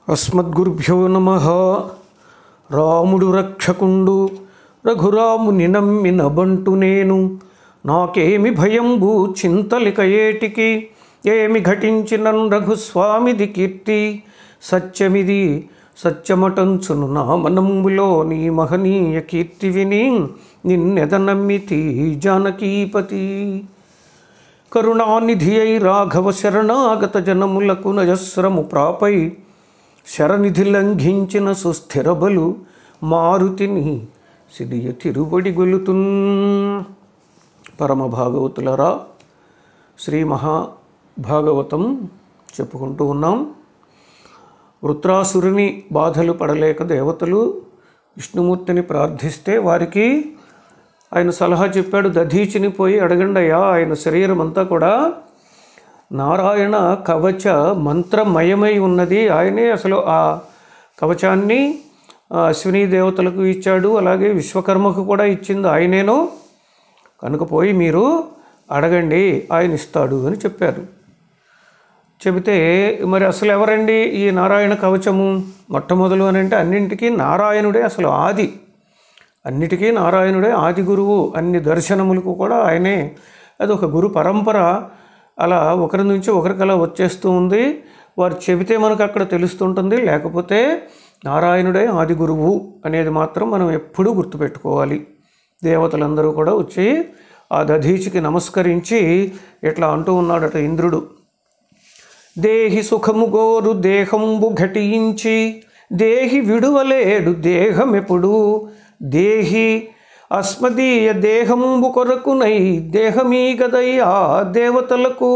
అస్మద్గురుభ్యో నమ రాముడు రక్షకుండు రఘురాముని నమ్మిన బంటు నేను నాకేమి భయంబు చింతలిక ఏటికి ఏమి ఘటించినన్ రఘుస్వామిది కీర్తి సత్యమిది సత్యమటంచును నా మనంబులో నీ మహనీయ కీర్తి విని నిన్నెద నమ్మితి జానకీపతి కరుణానిధి అయి రాఘవ శరణాగత జనములకు నజస్రము ప్రాపై శరనిధి లంఘించిన సుస్థిర బలు మారుతిని సిడియ తిరుబడి గొలుతున్ పరమ భాగవతులరా శ్రీ మహాభాగవతం చెప్పుకుంటూ ఉన్నాం వృత్రాసురుని బాధలు పడలేక దేవతలు విష్ణుమూర్తిని ప్రార్థిస్తే వారికి ఆయన సలహా చెప్పాడు దధీచిని పోయి అడగండి అయ్యా ఆయన శరీరం అంతా కూడా నారాయణ కవచ మంత్రమయమై ఉన్నది ఆయనే అసలు ఆ కవచాన్ని ఆ అశ్విని దేవతలకు ఇచ్చాడు అలాగే విశ్వకర్మకు కూడా ఇచ్చింది ఆయనేనో కనుక పోయి మీరు అడగండి ఆయన ఇస్తాడు అని చెప్పారు చెబితే మరి అసలు ఎవరండి ఈ నారాయణ కవచము మొట్టమొదలు అని అంటే అన్నింటికీ నారాయణుడే అసలు ఆది అన్నిటికీ నారాయణుడే ఆది గురువు అన్ని దర్శనములకు కూడా ఆయనే అది ఒక గురు పరంపర అలా ఒకరి నుంచి ఒకరికి అలా వచ్చేస్తూ ఉంది వారు చెబితే మనకు అక్కడ తెలుస్తుంటుంది లేకపోతే నారాయణుడే ఆది గురువు అనేది మాత్రం మనం ఎప్పుడూ గుర్తుపెట్టుకోవాలి దేవతలందరూ కూడా వచ్చి ఆ దధీచికి నమస్కరించి ఇట్లా అంటూ ఉన్నాడట ఇంద్రుడు దేహి సుఖము గోరు దేహంబు ఘటించి దేహి విడువలేడు దేహమెప్పుడు దేహి అస్మదీయ దేహంబు కొరకునై దేహమీ గదయ్యా దేవతలకు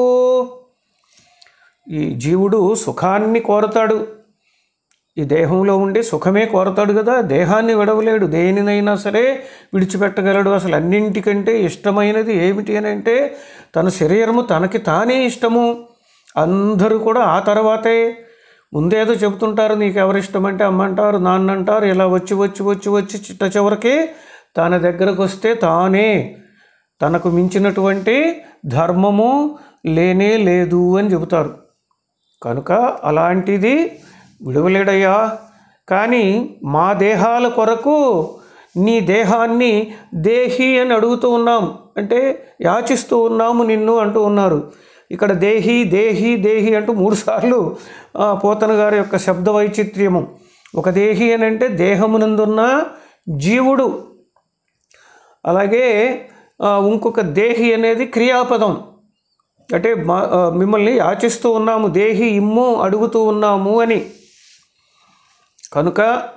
ఈ జీవుడు సుఖాన్ని కోరతాడు ఈ దేహంలో ఉండి సుఖమే కోరతాడు కదా దేహాన్ని విడవలేడు దేనినైనా సరే విడిచిపెట్టగలడు అసలు అన్నింటికంటే ఇష్టమైనది ఏమిటి అని అంటే తన శరీరము తనకి తానే ఇష్టము అందరూ కూడా ఆ తర్వాతే ముందేదో చెబుతుంటారు నీకు ఎవరు ఇష్టం అంటే అమ్మంటారు నాన్న అంటారు ఇలా వచ్చి వచ్చి వచ్చి వచ్చి చిట్ట చివరికి తన దగ్గరకు వస్తే తానే తనకు మించినటువంటి ధర్మము లేనే లేదు అని చెబుతారు కనుక అలాంటిది విడవలేడయ్యా కానీ మా దేహాల కొరకు నీ దేహాన్ని దేహి అని అడుగుతూ ఉన్నాం అంటే యాచిస్తూ ఉన్నాము నిన్ను అంటూ ఉన్నారు ఇక్కడ దేహి దేహి దేహి అంటూ మూడుసార్లు ఆ, పోతన గారి యొక్క శబ్ద వైచిత్ర్యము ఒక దేహి అని అంటే దేహమునందున్న జీవుడు అలాగే ఆ, ఇంకొక దేహి అనేది క్రియాపదం అంటే మా ఆ, మిమ్మల్ని యాచిస్తూ ఉన్నాము దేహి ఇమ్ము అడుగుతూ ఉన్నాము అని కనుక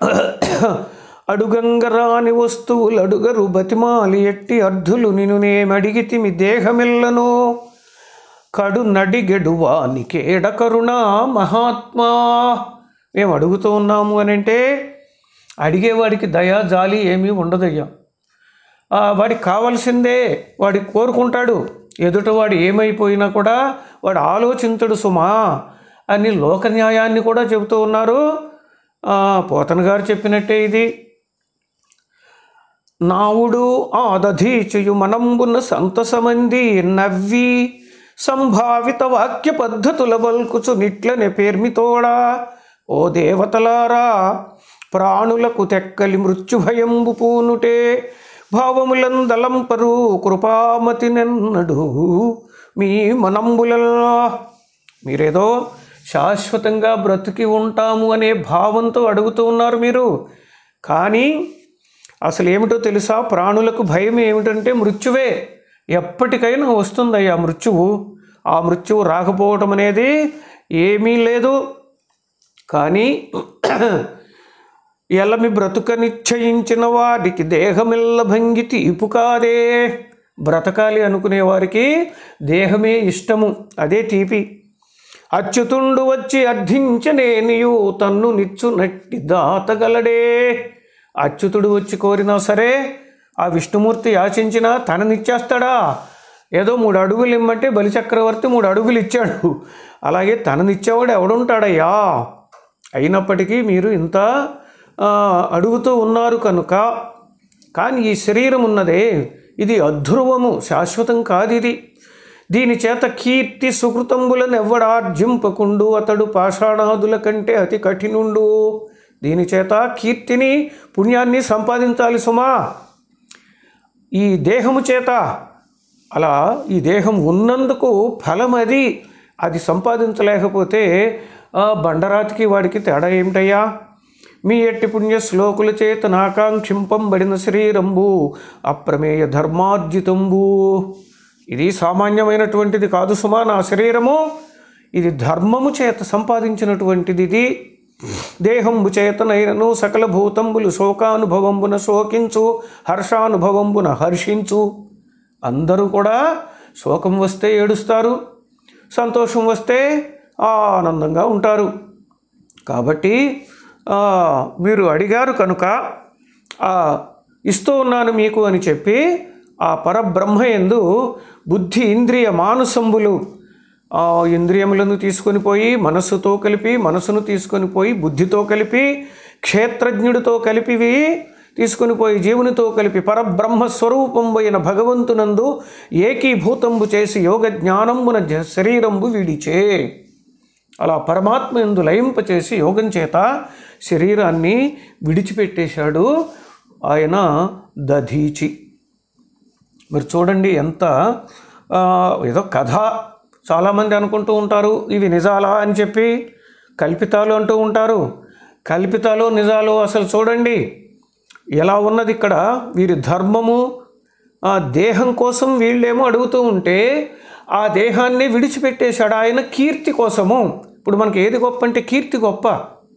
అడుగంగరాని వస్తువులు అడుగరు బతిమాలి ఎట్టి అర్ధులు నిన్ను నేమడిగితిమి దేహమిల్లను కడు నడిగెడువానికేడ కరుణ మహాత్మా మేము అడుగుతూ ఉన్నాము అని అంటే అడిగేవాడికి దయా జాలి ఏమీ ఉండదయ్యా ఆ, వాడికి కావాల్సిందే వాడి కోరుకుంటాడు ఎదుటవాడు ఏమైపోయినా కూడా వాడు ఆలోచించడు సుమా అని లోక న్యాయాన్ని కూడా చెబుతూ ఉన్నారు ఆ, పోతన గారు చెప్పినట్టే ఇది నావుడు ఆదధీచయు మనంబున సంతసమంది నవ్వి సంభావిత వాక్య పద్ధతుల బల్కుచు నిట్లనే పేర్మితోడా ఓ దేవతలారా ప్రాణులకు తెక్కలి మృత్యుభయంబు పూనుటే భావములందలంపరు కృపామతి నెన్నడు మీ మనంబులలో మీరేదో శాశ్వతంగా బ్రతికి ఉంటాము అనే భావంతో అడుగుతూ ఉన్నారు మీరు కానీ అసలు ఏమిటో తెలుసా ప్రాణులకు భయం ఏమిటంటే మృత్యువే ఎప్పటికైనా వస్తుందయ్యా మృత్యువు ఆ మృత్యువు రాకపోవటం అనేది ఏమీ లేదు కానీ ఎలమి బ్రతుక నిశ్చయించిన వారికి దేహమిల్ల భంగి తీపు కాదే బ్రతకాలి అనుకునే వారికి దేహమే ఇష్టము అదే తీపి అచ్యుతుండు వచ్చి అర్థించనేనియు తన్ను నిచ్చు నట్టి దాతగలడే అచ్యుతుడు వచ్చి కోరినా సరే ఆ విష్ణుమూర్తి యాచించినా తననిచ్చేస్తాడా ఏదో మూడు అడుగులు ఇమ్మంటే బలిచక్రవర్తి మూడు అడుగులు ఇచ్చాడు అలాగే తననిచ్చేవాడు ఎవడుంటాడయ్యా అయినప్పటికీ మీరు ఇంత ఆ, అడుగుతూ ఉన్నారు కనుక కానీ ఈ శరీరం ఉన్నదే ఇది అధ్రువము శాశ్వతం కాదు ఇది దీని చేత కీర్తి సుకృతంబులను ఎవ్వడార్జింపకుండు అతడు పాషాణాదుల కంటే అతి కఠినుండు దీని చేత కీర్తిని పుణ్యాన్ని సంపాదించాలి సుమా ఈ దేహము చేత అలా ఈ దేహం ఉన్నందుకు ఫలం అది అది సంపాదించలేకపోతే ఆ బండరాతికి వాడికి తేడా ఏమిటయ్యా మీ ఎట్టి పుణ్య శ్లోకుల చేత నాకాంక్షింపంబడిన శరీరంబు అప్రమేయ ధర్మార్జితంబు ఇది సామాన్యమైనటువంటిది కాదు సుమా నా శరీరము ఇది ధర్మము చేత సంపాదించినటువంటిది ఇది దేహంబు చేతనైనను సకల భూతంబులు శోకానుభవంబున శోకించు హర్షానుభవంబున హర్షించు అందరూ కూడా శోకం వస్తే ఏడుస్తారు సంతోషం వస్తే ఆనందంగా ఉంటారు కాబట్టి ఆ, మీరు అడిగారు కనుక ఆ, ఇస్తూ ఉన్నాను మీకు అని చెప్పి ఆ పరబ్రహ్మ ఎందు బుద్ధి ఇంద్రియ మానసంబులు ఆ ఇంద్రియములను తీసుకొని పోయి మనస్సుతో కలిపి మనసును తీసుకొని పోయి బుద్ధితో కలిపి క్షేత్రజ్ఞుడితో కలిపివి తీసుకొని పోయి జీవునితో కలిపి పరబ్రహ్మ స్వరూపంబైన భగవంతునందు ఏకీభూతంబు చేసి యోగ జ్ఞానంబున జ- శరీరంబు విడిచే అలా పరమాత్మ ఎందు లయింపచేసి యోగం చేత శరీరాన్ని విడిచిపెట్టేశాడు ఆయన దధీచి మీరు చూడండి ఎంత ఆ, ఏదో కథ చాలామంది అనుకుంటూ ఉంటారు ఇవి నిజాలా అని చెప్పి కల్పితాలు అంటూ ఉంటారు కల్పితాలు నిజాలు అసలు చూడండి ఎలా ఉన్నది ఇక్కడ వీరి ధర్మము ఆ దేహం కోసం వీళ్ళేమో అడుగుతూ ఉంటే ఆ దేహాన్ని విడిచిపెట్టేశాడు ఆయన కీర్తి కోసము ఇప్పుడు మనకి ఏది గొప్ప అంటే కీర్తి గొప్ప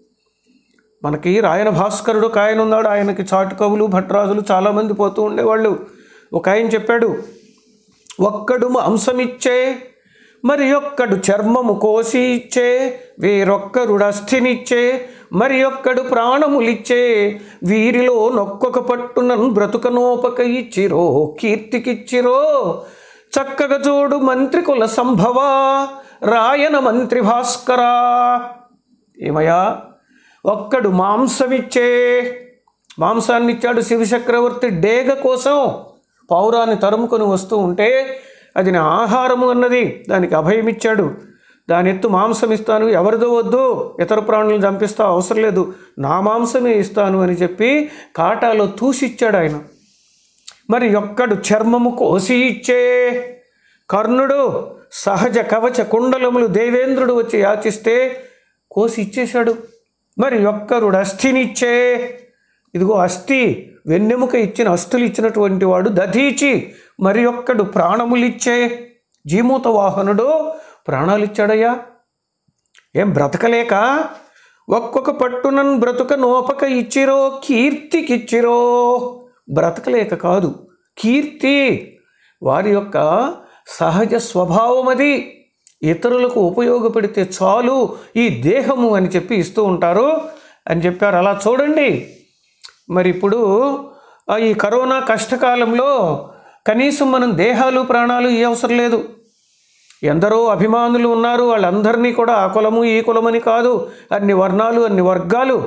మనకి రాయన భాస్కరుడు ఒక ఆయన ఉన్నాడు ఆయనకి చాటు కవులు భట్రాజులు చాలామంది పోతూ ఉండేవాళ్ళు ఒక ఆయన చెప్పాడు ఒక్కడు మాంసమిచ్చే మరి ఒక్కడు చర్మము కోసి ఇచ్చే వేరొక్కరుడు అస్థినిచ్చే మరి ఒక్కడు ప్రాణములిచ్చే వీరిలో నొక్కొక పట్టునన్ బ్రతుకనోపక ఇచ్చిరో కీర్తికిచ్చిరో చక్కగా చూడు మంత్రి కుల సంభవ రాయన మంత్రి భాస్కరా ఏమయ్యా ఒక్కడు మాంసమిచ్చే మాంసాన్ని ఇచ్చాడు శివచక్రవర్తి డేగ కోసం పౌరాన్ని తరుముకొని వస్తూ ఉంటే అది నా ఆహారము అన్నది దానికి అభయం ఇచ్చాడు దాని ఎత్తు మాంసం ఇస్తాను ఎవరిదో వద్దు ఇతర ప్రాణులను చంపిస్తా అవసరం లేదు నా మాంసమే ఇస్తాను అని చెప్పి కాటాలో తూసిచ్చాడు ఆయన మరి ఒక్కడు చర్మము కోసి ఇచ్చే కర్ణుడు సహజ కవచ కుండలములు దేవేంద్రుడు వచ్చి యాచిస్తే కోసి ఇచ్చేశాడు మరి ఒక్కరుడు అస్థినిచ్చే ఇదిగో అస్థి వెన్నెముక ఇచ్చిన అస్థులు ఇచ్చినటువంటి వాడు దధీచి మరి ఒక్కడు ప్రాణములిచ్చే జీమూత వాహనుడు ప్రాణాలు ఇచ్చాడయ్యా ఏం బ్రతకలేక ఒక్కొక్క పట్టునన్ బ్రతుక నోపక ఇచ్చిరో కీర్తికిచ్చిరో బ్రతకలేక కాదు కీర్తి వారి యొక్క సహజ స్వభావం అది ఇతరులకు ఉపయోగపడితే చాలు ఈ దేహము అని చెప్పి ఇస్తూ ఉంటారు అని చెప్పారు అలా చూడండి మరి ఇప్పుడు ఆ, ఈ కరోనా కష్టకాలంలో కనీసం మనం దేహాలు ప్రాణాలు ఏ అవసరం లేదు ఎందరో అభిమానులు ఉన్నారు వాళ్ళందరినీ కూడా ఆ కులము ఈ కులమని కాదు అన్ని వర్ణాలు అన్ని వర్గాలు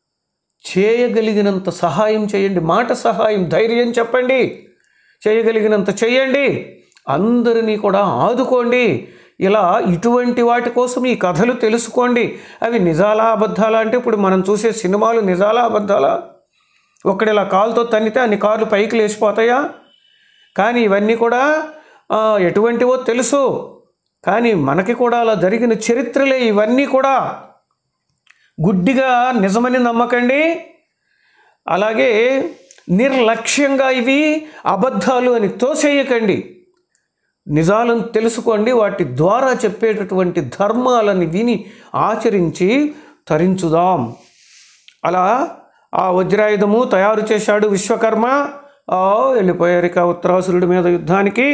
చేయగలిగినంత సహాయం చేయండి మాట సహాయం ధైర్యం చెప్పండి చేయగలిగినంత చేయండి అందరినీ కూడా ఆదుకోండి ఇలా ఇటువంటి వాటి కోసం ఈ కథలు తెలుసుకోండి అవి నిజాలా అబద్ధాలా అంటే ఇప్పుడు మనం చూసే సినిమాలు నిజాలా అబద్ధాలా ఒక్కడు ఇలా కాలుతో తన్నితే అన్ని కార్లు పైకి లేచిపోతాయా కానీ ఇవన్నీ కూడా ఆ, ఎటువంటివో తెలుసు కానీ మనకి కూడా అలా జరిగిన చరిత్రలే ఇవన్నీ కూడా గుడ్డిగా నిజమని నమ్మకండి అలాగే నిర్లక్ష్యంగా ఇవి అబద్ధాలు అని తోసేయకండి నిజాలను తెలుసుకోండి వాటి ద్వారా చెప్పేటటువంటి ధర్మాలని విని ఆచరించి తరించుదాం అలా ఆ వజ్రాయుధము తయారు చేశాడు విశ్వకర్మ ఆ వెళ్ళిపోయారు ఇక ఉత్తరాసురుడి మీద యుద్ధానికి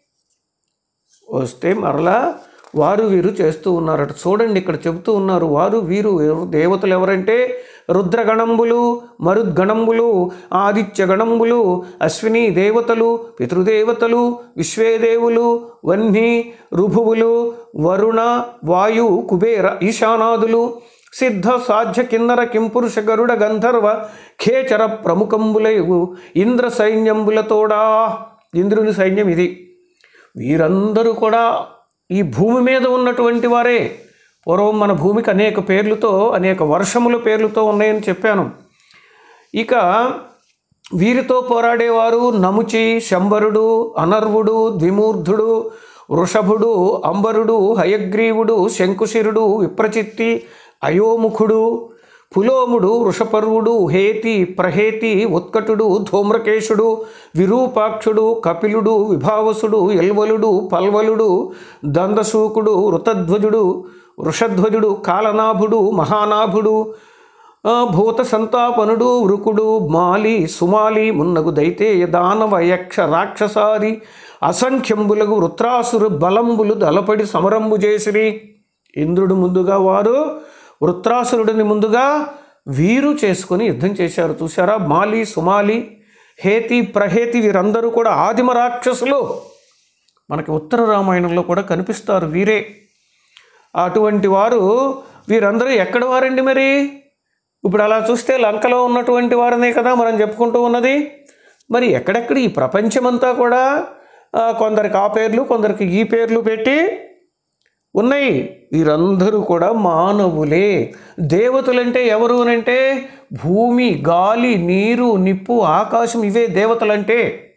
వస్తే మరలా వారు వీరు చేస్తూ ఉన్నారట చూడండి ఇక్కడ చెబుతూ ఉన్నారు వారు వీరు ఎవరు? దేవతలు ఎవరంటే రుద్రగణంబులు మరుద్గణంబులు ఆదిత్య గణంబులు అశ్విని దేవతలు పితృదేవతలు విశ్వేదేవులు వహ్ని రుభువులు వరుణ వాయు కుబేర ఈశానాదులు సిద్ధ సాధ్య కిన్నర కింపురుష గరుడ గంధర్వ ఖేచర ప్రముఖంబులయు ఇంద్ర సైన్యంబులతోడా ఇంద్రుని సైన్యం ఇది వీరందరూ కూడా ఈ భూమి మీద ఉన్నటువంటి వారే పూర్వం మన భూమికి అనేక పేర్లతో అనేక వర్షముల పేర్లతో ఉన్నాయని చెప్పాను ఇక వీరితో పోరాడేవారు నముచి శంబరుడు అనర్వుడు ద్విమూర్ధుడు వృషభుడు అంబరుడు హయగ్రీవుడు శంకుశిరుడు విప్రచిత్తి అయోముఖుడు పులోముడు వృషపర్వుడు హేతి ప్రహేతి ఉత్కటుడు ధూమ్రకేశుడు విరూపాక్షుడు కపిలుడు విభావసుడు ఎల్వలుడు పల్వలుడు దందశూకుడు ఋతధ్వజుడు వృషధ్వజుడు కాలనాభుడు మహానాభుడు ఆ, భూత సంతాపనుడు వృకుడు మాలి సుమాలి మున్నగు దైతేయ దానవ యక్ష రాక్షసాది అసంఖ్యంబులకు వృత్రాసురు బలంబులు దలపడి సమరంబు చేసిరి ఇంద్రుడు ముందుగా వారు వృత్రాసురుడిని ముందుగా వీరు చేసుకొని యుద్ధం చేశారు చూసారా మాలి సుమాలి హేతి ప్రహేతి వీరందరూ కూడా ఆదిమ రాక్షసులు మనకి ఉత్తర రామాయణంలో కూడా కనిపిస్తారు వీరే అటువంటి వారు వీరందరూ ఎక్కడ వారండి మరి ఇప్పుడు అలా చూస్తే లంకలో ఉన్నటువంటి వారనే కదా మనం చెప్పుకుంటూ ఉన్నది మరి ఎక్కడెక్కడ ఈ ప్రపంచమంతా కూడా ఆ, కొందరికి ఆ పేర్లు కొందరికి ఈ పేర్లు పెట్టి ఉన్నాయి వీరందరూ కూడా మానవులే దేవతలంటే ఎవరు అనంటే భూమి గాలి నీరు నిప్పు ఆకాశం ఇవే దేవతలంటే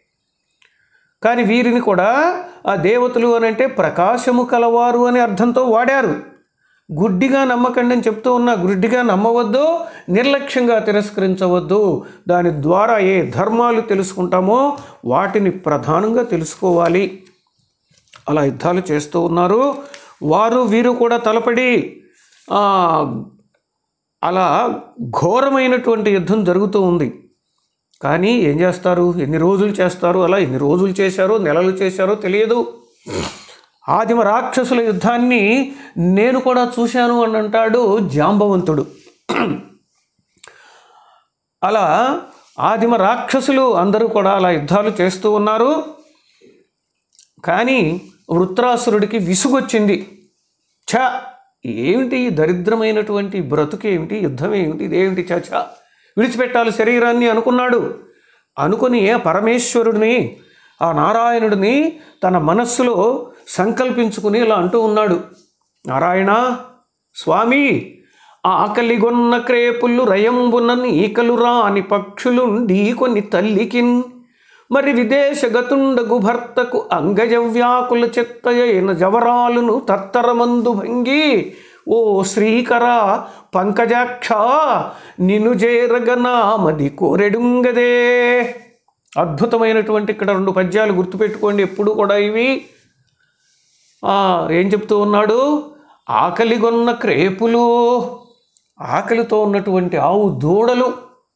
కానీ వీరిని కూడా ఆ దేవతలు అని అంటే ప్రకాశము కలవారు అనే అర్థంతో వాడారు గుడ్డిగా నమ్మకండి అని చెప్తూ ఉన్నా గుడ్డిగా నమ్మవద్దు నిర్లక్ష్యంగా తిరస్కరించవద్దు దాని ద్వారా ఏ ధర్మాలు తెలుసుకుంటామో వాటిని ప్రధానంగా తెలుసుకోవాలి అలా యుద్ధాలు చేస్తూ ఉన్నారు వారు వీరు కూడా తలపడి ఆ, అలా ఘోరమైనటువంటి యుద్ధం జరుగుతూ ఉంది కానీ ఏం చేస్తారు ఎన్ని రోజులు చేస్తారు అలా ఎన్ని రోజులు చేశారో నెలలు చేశారో తెలియదు ఆదిమ రాక్షసుల యుద్ధాన్ని నేను కూడా చూశాను అని అంటాడు జాంబవంతుడు అలా ఆదిమ రాక్షసులు అందరూ కూడా అలా యుద్ధాలు చేస్తూ ఉన్నారు కానీ వృత్రాసురుడికి విసుగొచ్చింది ఛ ఏమిటి ఈ దరిద్రమైనటువంటి బ్రతుకేమిటి యుద్ధం ఏమిటి ఇదేమిటి చచ విడిచిపెట్టాలి శరీరాన్ని అనుకున్నాడు అనుకుని ఆ పరమేశ్వరుడిని ఆ నారాయణుడిని తన మనస్సులో సంకల్పించుకుని ఇలా అంటూ ఉన్నాడు నారాయణ స్వామి ఆకలిగొన్న క్రేపుళ్ళు రయంబునని ఈకలు రాని పక్షులుండి కొన్ని తల్లికిన్ మరి విదేశగతుండగు భర్తకు అంగజవ్యాకుల చెత్తయైన జవరాలును తత్తరమందు భంగి ఓ శ్రీకర పంకజాక్ష నిన్ను చేరగనామది కోరెడుంగదే అద్భుతమైనటువంటి ఇక్కడ రెండు పద్యాలు గుర్తుపెట్టుకోండి ఎప్పుడు కూడా ఇవి ఆ, ఏం చెప్తూ ఉన్నాడు ఆకలిగొన్న క్రేపులు ఆకలితో ఉన్నటువంటి ఆవు దూడలు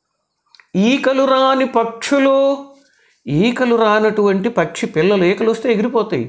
ఈకలు రాని పక్షులు ఈకలు రానటువంటి పక్షి పిల్లలు ఈకలు వస్తే ఎగిరిపోతాయి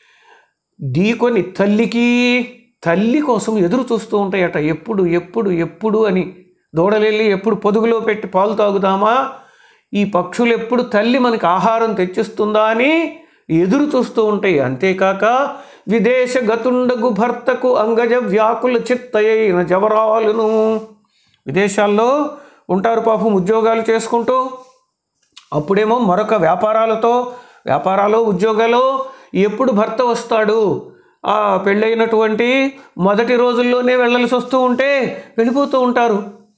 ఢీకొని తల్లికి తల్లి కోసం ఎదురు చూస్తూ ఉంటాయట ఎప్పుడు ఎప్పుడు ఎప్పుడు అని దూడలెళ్ళి ఎప్పుడు పొదుగులో పెట్టి పాలు తాగుదామా ఈ పక్షులు ఎప్పుడు తల్లి మనకి ఆహారం తెచ్చిస్తుందా అని ఎదురు చూస్తూ ఉంటాయి అంతేకాక విదేశ గతుండగు భర్తకు అంగజ వ్యాకుల చిత్తయైన జవరాలును విదేశాల్లో ఉంటారు పాపం ఉద్యోగాలు చేసుకుంటూ అప్పుడేమో మరొక వ్యాపారాలతో వ్యాపారాలు ఉద్యోగాలు ఎప్పుడు భర్త వస్తాడు ఆ పెళ్ళైనటువంటి మొదటి రోజుల్లోనే వెళ్ళాల్సి వస్తూ ఉంటే వెళ్ళిపోతూ ఉంటారు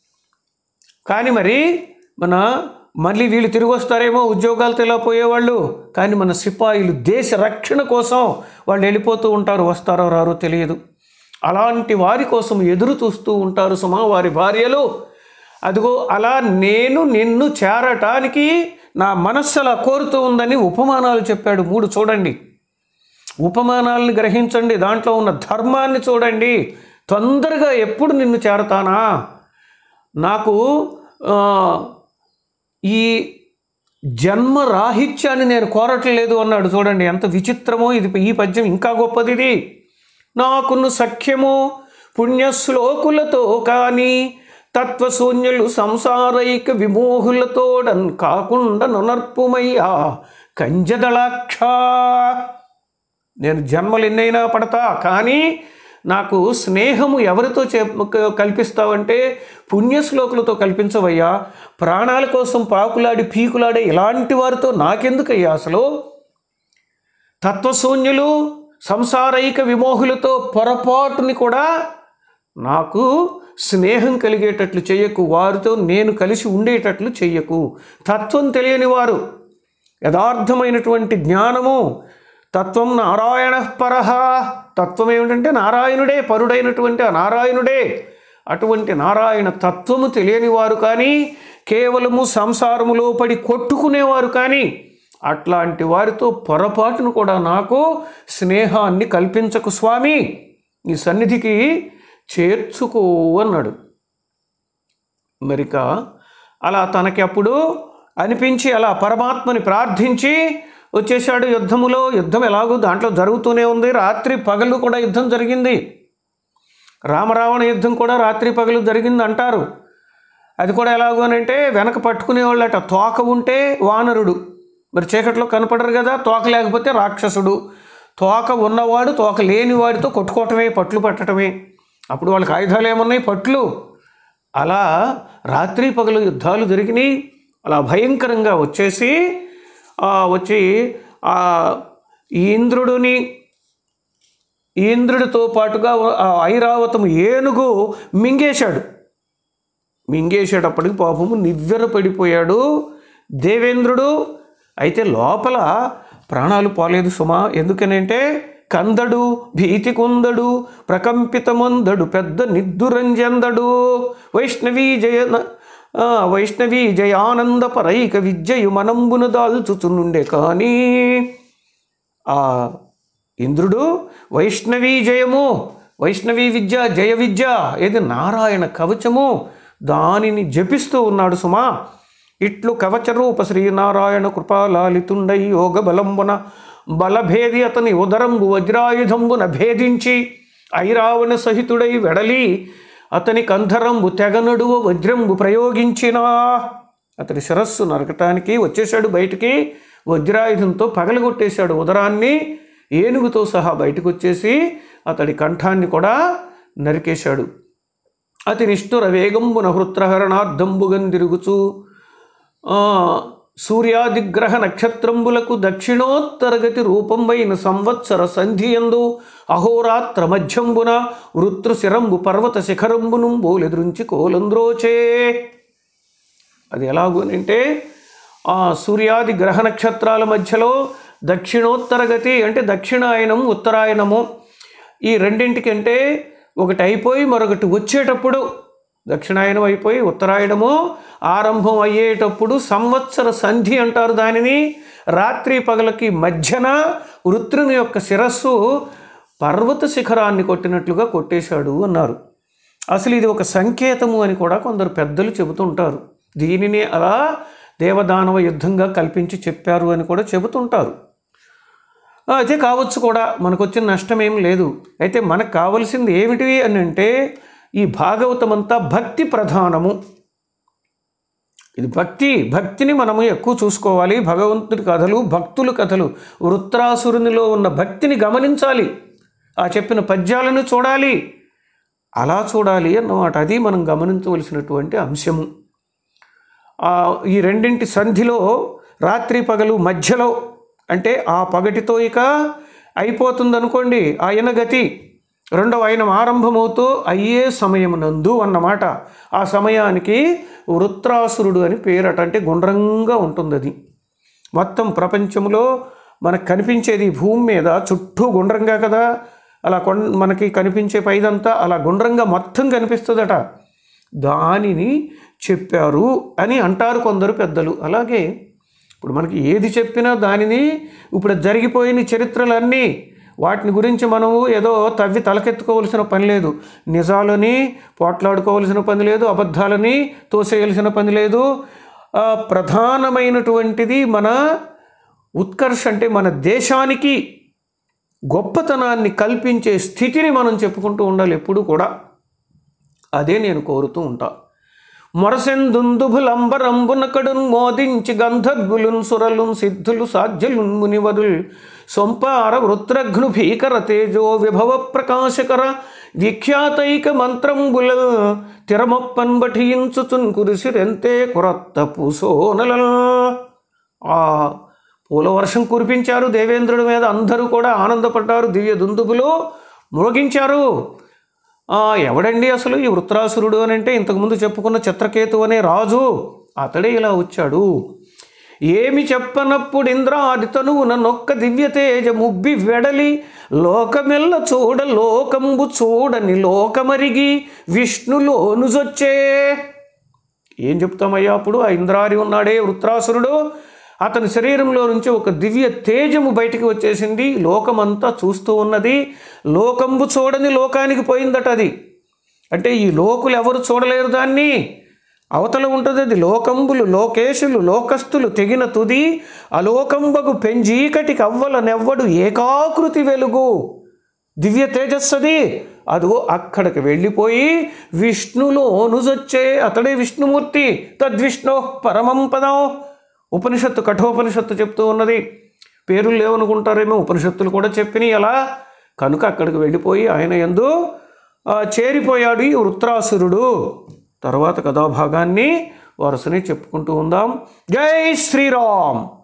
కానీ మరి మన మళ్ళీ వీళ్ళు తిరిగి వస్తారేమో ఉద్యోగాలతో ఇలా పోయేవాళ్ళు కానీ మన సిపాయిలు దేశ రక్షణ కోసం వాళ్ళు వెళ్ళిపోతూ ఉంటారు వస్తారో రారో తెలియదు అలాంటి వారి కోసం ఎదురు చూస్తూ ఉంటారు సుమా వారి భార్యలు అదిగో అలా నేను నిన్ను చేరటానికి నా మనస్సు అలా కోరుతూ ఉందని ఉపమానాలు చెప్పాడు మూడు చూడండి ఉపమానాలను గ్రహించండి దాంట్లో ఉన్న ధర్మాన్ని చూడండి తొందరగా ఎప్పుడు నిన్ను చేరతానా నాకు ఆ, ఈ జన్మ రాహిత్యాన్ని నేను కోరట్లేదు అన్నాడు చూడండి ఎంత విచిత్రమో ఇది ఈ పద్యం ఇంకా గొప్పది ఇది నాకును సఖ్యము పుణ్యశ్లోకులతో కానీ తత్వశూన్యులు సంసారైక విమోహులతోడన్ కాకుండా నొనర్పుమయ్యా కంజదళాక్ష నేను జన్మలు ఎన్నైనా పడతా కానీ నాకు స్నేహము ఎవరితో చే కల్పిస్తావంటే పుణ్యశ్లోకులతో కల్పించవయ్యా ప్రాణాల కోసం పాకులాడి పీకులాడే ఇలాంటి వారితో నాకెందుకయ్యా అసలు తత్వశూన్యులు సంసారైక విమోహులతో పొరపాటుని కూడా నాకు స్నేహం కలిగేటట్లు చెయ్యకు వారితో నేను కలిసి ఉండేటట్లు చెయ్యకు తత్వం తెలియని వారు యథార్థమైనటువంటి జ్ఞానము తత్వం నారాయణ పరహ తత్వం ఏమిటంటే నారాయణుడే పరుడైనటువంటి ఆ నారాయణుడే అటువంటి నారాయణ తత్వము తెలియని వారు కానీ కేవలము సంసారములో పడి కొట్టుకునేవారు కానీ అట్లాంటి వారితో పొరపాటును కూడా నాకు స్నేహాన్ని కల్పించకు స్వామి నీ సన్నిధికి చేర్చుకో అన్నాడు మరిక అలా తనకి అప్పుడు అనిపించి అలా పరమాత్మని ప్రార్థించి వచ్చేసాడు యుద్ధములో యుద్ధం ఎలాగో దాంట్లో జరుగుతూనే ఉంది రాత్రి పగలు కూడా యుద్ధం జరిగింది రామరావణ యుద్ధం కూడా రాత్రి పగలు జరిగింది అంటారు అది కూడా ఎలాగో అని అంటే వెనక పట్టుకునేవాళ్ళట తోక ఉంటే వానరుడు మరి చీకట్లో కనపడరు కదా తోక లేకపోతే రాక్షసుడు తోక ఉన్నవాడు తోక లేనివాడితో కొట్టుకోవటమే పట్లు పట్టడమే అప్పుడు వాళ్ళకి ఆయుధాలు ఏమున్నాయి పట్లు అలా రాత్రి పగలు యుద్ధాలు జరిగినాయి అలా భయంకరంగా వచ్చేసి ఆ, వచ్చి ఆ ఈ ఇంద్రుడిని ఈ ఇంద్రుడితో పాటుగా ఆ ఐరావతము ఏనుగు మింగేశాడు మింగేసేటప్పటికి పాపము నివ్వెర పడిపోయాడు దేవేంద్రుడు అయితే లోపల ప్రాణాలు పోలేదు సుమా ఎందుకనంటే కందడు భీతి కొందడు ప్రకంపితమందడు పెద్ద నిద్దురంజందడు వైష్ణవీ జయ ఆ, వైష్ణవీ జయానంద పరైక విద్యయు మనంబును దాల్చుచునుండే కానీ ఆ ఇంద్రుడు వైష్ణవీ జయము వైష్ణవీ విద్య జయ విద్య ఏది నారాయణ కవచము దానిని జపిస్తూ ఉన్నాడు సుమా ఇట్లు కవచరూప శ్రీనారాయణ కృపాలాలితుండై యోగ బలంబున బలభేది అతని ఉదరంబు వజ్రాయుధంబున భేదించి ఐరావణ సహితుడై వెడలి అతని కంధరంబు తెగనడువ వజ్రంబు ప్రయోగించినా అతని శిరస్సు నరకటానికి వచ్చేశాడు బయటికి వజ్రాయుధంతో పగలగొట్టేశాడు ఉదరాన్ని ఏనుగుతో సహా బయటకు వచ్చేసి అతడి కంఠాన్ని కూడా నరికేశాడు అతి నిష్ఠుర వేగంబున హృత్రహరణార్థంబుగందిరుగుచు ఆ, సూర్యాదిగ్రహ నక్షత్రంబులకు దక్షిణోత్తరగతి రూపంబైన సంవత్సర సంధియందు అహోరాత్ర మధ్యంబున వృత్రుశిరంబు పర్వత శిఖరంబును బోలెదురించి కోలంద్రోచే అది ఎలాగోనంటే ఆ సూర్యాది గ్రహ నక్షత్రాల మధ్యలో దక్షిణోత్తర గతి అంటే దక్షిణాయనం ఉత్తరాయణము ఈ రెండింటికంటే ఒకటి అయిపోయి మరొకటి వచ్చేటప్పుడు దక్షిణాయనం అయిపోయి ఉత్తరాయణము ఆరంభం అయ్యేటప్పుడు సంవత్సర సంధి అంటారు దానిని రాత్రి పగలకి మధ్యన వృత్రుని యొక్క శిరస్సు పర్వత శిఖరాన్ని కొట్టినట్లుగా కొట్టేశాడు అన్నారు అసలు ఇది ఒక సంకేతము అని కూడా కొందరు పెద్దలు చెబుతుంటారు దీనిని అలా దేవదానవ యుద్ధంగా కల్పించి చెప్పారు అని కూడా చెబుతుంటారు ఆ, అయితే కావచ్చు కూడా మనకు వచ్చిన నష్టం ఏం లేదు అయితే మనకు కావలసింది ఏమిటి అని అంటే ఈ భాగవతం అంతా భక్తి ప్రధానము ఇది భక్తి భక్తిని మనము ఎక్కువ చూసుకోవాలి భగవంతుడి కథలు భక్తుల కథలు వృత్రాసురునిలో ఉన్న భక్తిని గమనించాలి ఆ చెప్పిన పద్యాలను చూడాలి అలా చూడాలి అన్నమాట అది మనం గమనించవలసినటువంటి అంశము ఆ, ఈ రెండింటి సంధిలో రాత్రి పగలు మధ్యలో అంటే ఆ పగటితో ఇక అయిపోతుంది అనుకోండి ఆయన గతి రెండవ ఆయన ఆరంభమవుతూ అయ్యే సమయమునందు అన్నమాట ఆ సమయానికి వృత్రాసురుడు అని పేరట అంటే గుండ్రంగా ఉంటుంది అది మొత్తం ప్రపంచంలో మనకు కనిపించేది భూమి మీద చుట్టూ గుండ్రంగా కదా అలా కొన్ మనకి కనిపించే పైదంతా అలా గుండ్రంగా మొత్తం కనిపిస్తుందట దానిని చెప్పారు అని అంటారు కొందరు పెద్దలు అలాగే ఇప్పుడు మనకి ఏది చెప్పినా దానిని ఇప్పుడు జరిగిపోయిన చరిత్రలన్నీ వాటిని గురించి మనము ఏదో తవ్వి తలకెత్తుకోవలసిన పని లేదు నిజాలని పోట్లాడుకోవలసిన పని లేదు అబద్ధాలని తోసేయాల్సిన పని లేదు ఆ, ప్రధానమైనటువంటిది మన ఉత్కర్ష అంటే మన దేశానికి గొప్పతనాన్ని కల్పించే స్థితిని మనం చెప్పుకుంటూ ఉండాలి ఎప్పుడు కూడా అదే నేను కోరుతూ ఉంటా మొరసెందుందుభులంబరంబునకడున్ మోదించి గంధర్వులున్ సురలున్ సిద్ధులు సాధ్యులున్ మునివరుల్ సొంపార వృత్రఘ్ను భీకర తేజో విభవ ప్రకాశకర విఖ్యాతైక మంత్రంబుల తిరమప్పన్ బఠించుచున్ కురిసిరెంతే కురత్త పూసోనల ఆ పూల వర్షం కురిపించారు దేవేంద్రుడి మీద అందరూ కూడా ఆనందపడ్డారు దివ్య దుందుబులు మ్రోగించారు ఆ, ఎవడండి అసలు ఈ వృత్రాసురుడు అని అంటే ఇంతకుముందు చెప్పుకున్న చిత్రకేతు అనే రాజు అతడే ఇలా వచ్చాడు ఏమి చెప్పనప్పుడు ఇంద్రాదితను నన్నొక్క దివ్య తేజ ముబ్బి వెడలి లోకమెల్ల చూడ లోకంబు చూడని లోకమరిగి విష్ణులోనుజొచ్చే ఏం చెప్తామయ్యా అప్పుడు ఆ ఇంద్రారి ఉన్నాడే వృత్రాసురుడు అతని శరీరంలో నుంచి ఒక దివ్య తేజము బయటికి వచ్చేసింది లోకమంతా చూస్తూ ఉన్నది లోకంబు చూడని లోకానికి పోయిందట అది అంటే ఈ లోకులు ఎవరు చూడలేరు దాన్ని అవతల ఉంటుంది అది లోకంబులు లోకేశులు లోకస్తులు తెగిన తుది అలోకంబగు పెంజీకటికి అవ్వల నెవ్వడు ఏకాకృతి వెలుగు దివ్య తేజస్సది అదిగో అక్కడికి వెళ్ళిపోయి విష్ణులో నుజొచ్చే అతడే విష్ణుమూర్తి తద్విష్ణు పరమం పదం ఉపనిషత్తు కఠోపనిషత్తు చెప్తూ ఉన్నది పేర్లు లేవనుకుంటారేమో ఉపనిషత్తులు కూడా చెప్పినాయి అలా కనుక అక్కడికి వెళ్ళిపోయి ఆయన ఎందు ఆ, చేరిపోయాడు ఈ వృత్రాసురుడు తర్వాత కథాభాగాన్ని వరుసని చెప్పుకుంటూ ఉందాం జై శ్రీరామ్